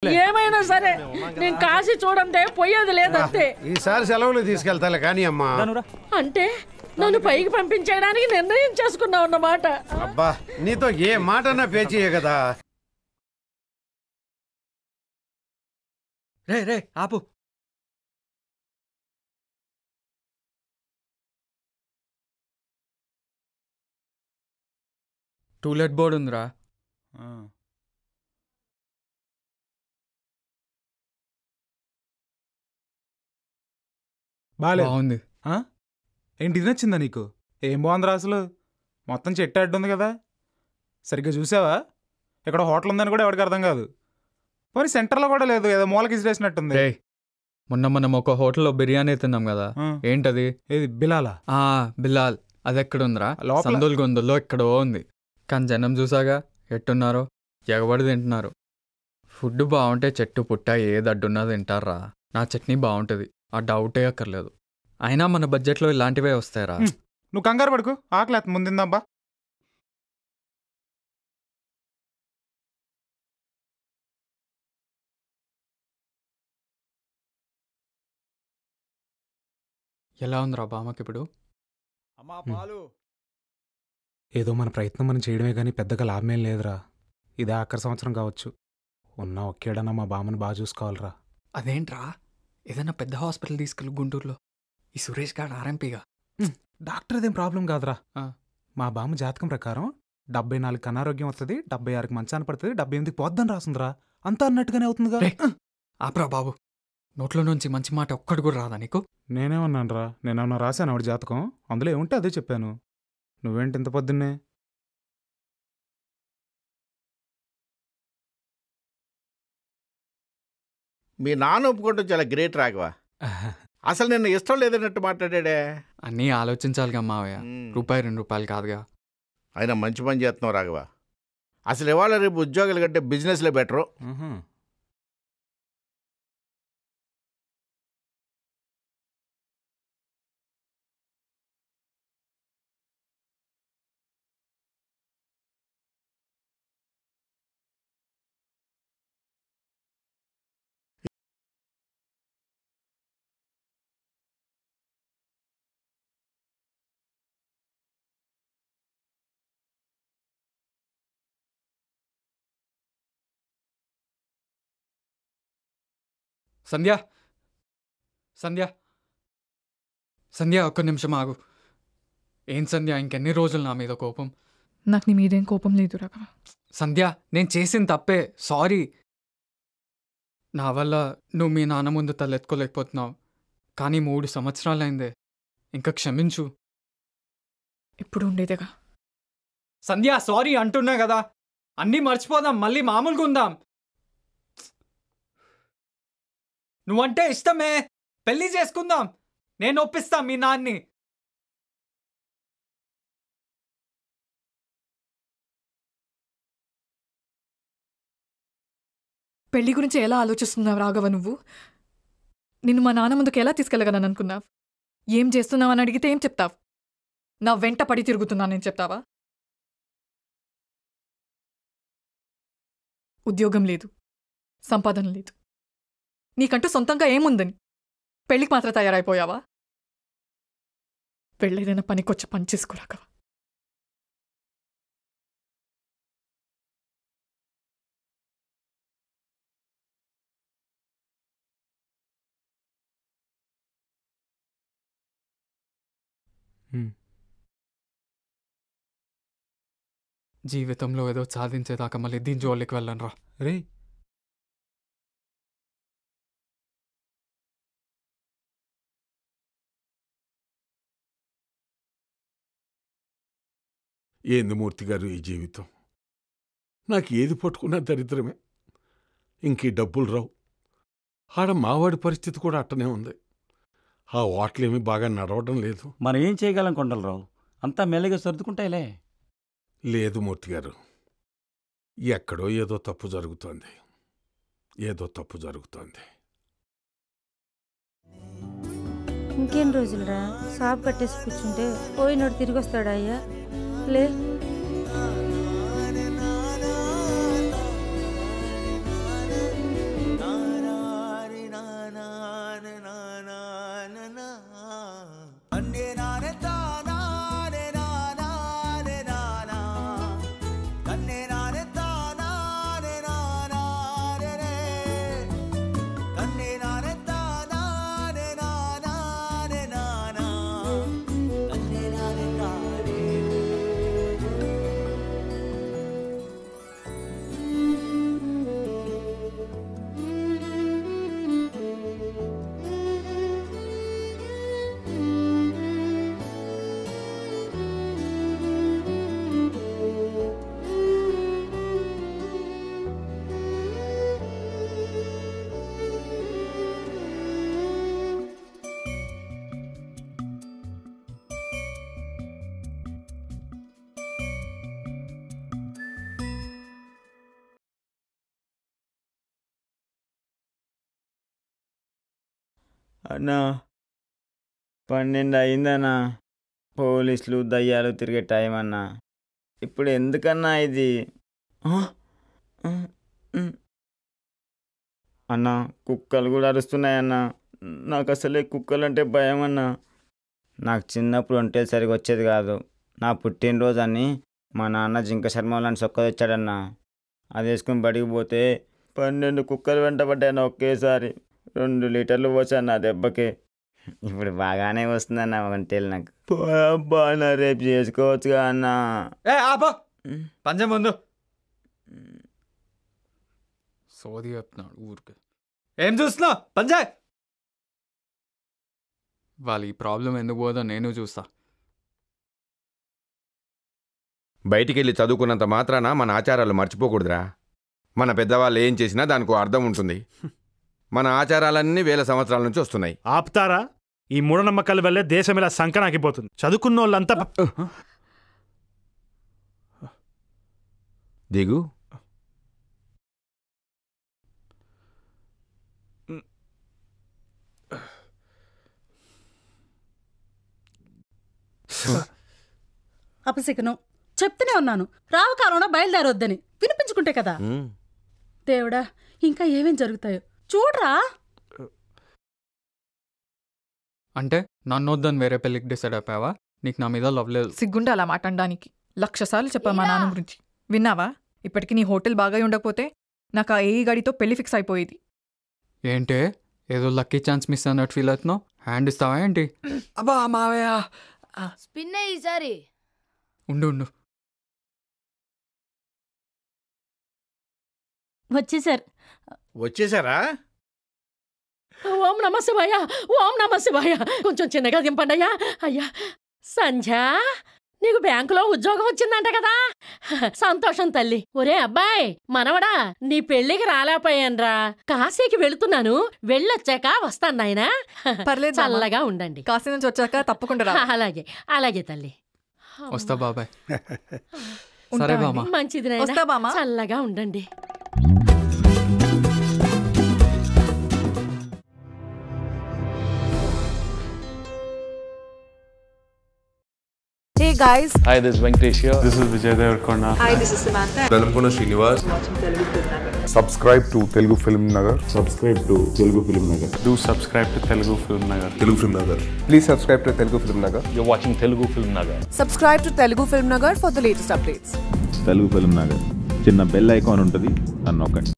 ఏమైనా సరే నేను కాశీ చూడందే పోయేది లేదంతే ఈసారి సెలవులు తీసుకెళ్తాలే కానీ అమ్మా అంటే నన్ను పైకి పంపించేయడానికి నిర్ణయం చేసుకున్నావు అన్నమాట అబ్బా నీతో ఏ మాటన్నా పేచీయే కదా రే రే ఆపు టూలెట్ బోర్డు ఉందిరా బాలే బాగుంది ఏంటి ఇది నచ్చిందా నీకు ఏం బాగుందిరా అసలు మొత్తం చెట్టు అడ్డు ఉంది కదా సరిగ్గా చూసావా ఇక్కడ హోటల్ ఉందని కూడా ఎవరికి అర్థం కాదు పోనీ సెంటర్లో కూడా లేదు ఏదో మూలకి ఇసిరేసినట్టుంది రే మొన్న మనం ఒక హోటల్లో బిర్యానీ తిన్నాం కదా ఆ. ఏంటది ఏది బిలాలా ఆ బిల్లాల్ అది ఎక్కడ ఉందిరా లోపల- సందుల్ గొందుల్లో ఎక్కడో ఉంది కానీ జనం చూసాగా ఎట్టున్నారో ఎగబడి తింటున్నారు ఫుడ్ బాగుంటే చెట్టు పుట్ట ఏది అడ్డున్నా తింటారా నా చట్నీ బాగుంటుంది ఆ డౌటే అక్కర్లేదు అయినా మన బడ్జెట్లో ఇలాంటివే వస్తాయరా హ్మ్. నువ్వు కంగారు పడుకు ఆకలి ముందిందబ్బా ఎలా ఉందిరా బామకి ఇప్పుడు అమ్మా పాలు ఏదో మన ప్రయత్నం మనం చేయడమే కానీ పెద్దగా లాభమేం లేదురా ఇదే ఆఖరి సంవత్సరం కావచ్చు ఉన్న ఒకేడన్నా మా బామ్మని బాగా చూసుకోవాలిరా అదేంట్రా ఏదైనా పెద్ద హాస్పిటల్ తీసుకెళ్ళి గుంటూరులో ఈ సురేష్ గారు ఆర్ఎంపీగా డాక్టర్ అదేం ప్రాబ్లం కాదురా ఆ. మా బామ్మ జాతకం ప్రకారం డెబ్బై నాలుగు అనారోగ్యం వస్తుంది డెబ్బై ఆరుకి మంచాన పడుతుంది డెబ్బై ఎనిమిదికి పోద్దని రాస్తుందిరా అంతా అన్నట్టుగానే అవుతుందిగా రే. ఆపరా బాబు నోట్లో నుంచి మంచి మాట ఒక్కడు కూడా రాదా నీకు నేనేమన్నాను రా నేనేమన్నా రాశాను ఆవిడ జాతకం అందులో ఏముంటే అదే చెప్పాను నువ్వేంటి ఇంత పొద్దున్నే మీ నాన్న ఒప్పుకోవడం చాలా గ్రేట్ రాఘవ అసలు నిన్న ఇష్టం లేదన్నట్టు మాట్లాడాడే అన్నీ ఆలోచించాలిగా మావయ్య మ్మ్. రూపాయి రెండు రూపాయలు కాదుగా ఆయన మంచి పని చేస్తున్నావు రాఘవ అసలు ఇవాళ రేపు ఉద్యోగాల కంటే బిజినెస్లో బెటరు ఉహుం. సంధ్య సంధ్య సంధ్య ఒక్క నిమిషం ఆగు ఏం సంధ్య ఇంకెన్ని రోజులు నా మీద కోపం నాకు నీ మీదేం కోపం లేదు రాఘవ సంధ్య నేను చేసిన తప్పే సారీ నా వల్ల నువ్వు మీ నాన్న ముందు తలెత్తుకోలేకపోతున్నావు కానీ మూడు సంవత్సరాలైందే ఇంకా క్షమించు ఇప్పుడు ఉండేదేగా సంధ్య సారీ అంటున్నా కదా అన్నీ మర్చిపోదాం మళ్ళీ మామూలుగా ఉందాం నువ్వంటే ఇష్టమే పెళ్లి చేసుకుందాం నేను ఒప్పిస్తా మీ నాన్ని పెళ్లి గురించి ఎలా ఆలోచిస్తున్నావు రాఘవ నువ్వు నిన్ను మా నాన్న ముందుకు ఎలా తీసుకెళ్ళగలను అనుకున్నావు ఏం చేస్తున్నావు అని అడిగితే ఏం చెప్తావు నా వెంట పడి తిరుగుతున్నానని చెప్తావా ఉద్యోగం లేదు సంపాదన లేదు నీకంటూ సొంతంగా ఏముందని పెళ్లికి మాత్రం తయారైపోయావా పెళ్ళేదైనా పనికొచ్చి పని చేసుకోరాకవా హ్మ్. జీవితంలో ఏదో సాధించేదాకా మళ్ళీ దీని జోలికి వెళ్ళను రా రే ఏంది మూర్తి గారు ఈ జీవితం నాకు ఏది పట్టుకున్నా దరిద్రమే ఇంక ఈ డబ్బులు రావు ఆడ మావాడి పరిస్థితి కూడా అట్టనే ఉంది ఆ ఓట్లేమీ బాగా నడవడం లేదు మనం ఏం చేయగలం కొండలరావు అంతా మెల్లగా సర్దుకుంటాయిలే లేదు మూర్తి గారు ఎక్కడో ఏదో తప్పు జరుగుతోంది ఏదో తప్పు జరుగుతోంది ఇంకేం రోజులురా షాప్ కట్టేసి కూర్చుంటే పోయినోడు తిరిగి వస్తాడా అయ్యా లే అన్నా పన్నెండు అయిందన్నా పోలీసులు దయ్యాలు తిరిగే టైం అన్నా ఇప్పుడు ఎందుకన్నా ఇది ఆ? ఆ, ఉమ్. అన్నా కుక్కలు కూడా అరుస్తున్నాయన్నా నాకు అసలే కుక్కలు అంటే భయం అన్నా నాకు చిన్నప్పుడు ఒంటేలు సరిగా వచ్చేది కాదు నా పుట్టినరోజు అని మా నాన్న జింక శర్మ లాంటి సొక్క తెచ్చాడన్నా అది వేసుకుని బడికి పోతే పన్నెండు కుక్కలు వెంటబడ్డాను ఒకేసారి రెండు లీటర్లు పోసాను నా దెబ్బకి ఇప్పుడు బాగానే వస్తుందన్న ఒంటేలు నాకు అబ్బా నా రేపు చేసుకోవచ్చుగా అన్న ఏ ఆపో పంజం ముందు సోది చెప్తున్నాడు ఊరికి ఏం చూస్తున్నావు పంజాయ్ వాళ్ళు ఈ ప్రాబ్లం ఎందుకు పోదో నేను చూస్తా బయటికెళ్ళి చదువుకున్నంత మాత్రాన మన ఆచారాలు మర్చిపోకూడదురా మన పెద్దవాళ్ళు ఏం చేసినా దానికి ఓ అర్థం ఉంటుంది మన ఆచారాలన్నీ వేల సంవత్సరాల నుంచి వస్తున్నాయి ఆపుతారా ఈ మూఢనమ్మకాల వల్లే దేశం ఇలా సంకనాకిపోతుంది చదువుకున్న వాళ్ళంతా దిగు అపశకనం చెప్తూనే ఉన్నాను రావు కాలంలో బయలుదేరొద్దని వినిపించుకుంటే కదా దేవుడా ఇంకా ఏమేం జరుగుతాయో చూడరా అంటే నన్ను వద్దని వేరే పెళ్ళికి డిసైడ్ అయిపోయావా నీకు నా మీద లవ్ లేదు సిగ్గుండా అలా మాట అనడానికి లక్ష సార్లు చెప్పా మా నాన్న గురించి విన్నావా ఇప్పటికి నీ హోటల్ బాగా ఉండకపోతే నాకు ఆ ఏ గడితో పెళ్లి ఫిక్స్ అయిపోయేది ఏంటే ఏదో లక్కీ ఛాన్స్ మిస్ అన్నట్టు ఫీల్ అవుతున్నావు హ్యాండ్ ఇస్తావా ఏంటి అబ్బా మావయ్య స్పిన్ ఈసారి ఉండు ఉండు వచ్చేసారు వచ్చేసారా ఓం నమ శివాయ ఓం నమ శివాయ కొంచెం చిన్నగా దింపండి అయ్యా అయ్యా సంధ్య నీకు బ్యాంకులో ఉద్యోగం వచ్చిందంట కదా సంతోషం తల్లి ఒరే అబ్బాయి మనవడా నీ పెళ్లికి రాలేకపోయానురా కాశీకి వెళుతున్నాను వెళ్ళొచ్చాక వస్తాను నాయనా పర్లేదు మామ. చల్లగా ఉండండి కాశీ నుంచి వచ్చాక తప్పకుండా రా అలాగే అలాగే తల్లి వస్తా బాబాయ్ సరే బామ్మ మంచిది నాయనా. వస్తా బామ్మ. చల్లగా ఉండండి Hey guys, Hi, this is Venkatesh here. This is Vijay Devarkonda. hi, this is Samantha. Velankonda Srinivas subscribe to Telugu Film Nagar subscribe to Telugu Film Nagar Do subscribe to Telugu Film Nagar. Telugu Film Nagar please subscribe to Telugu Film Nagar You're watching Telugu Film Nagar. Subscribe to Telugu Film Nagar for the latest updates. Telugu Film Nagar చిన్న bell icon ఉంటుంది దాన్ని నొక్కండి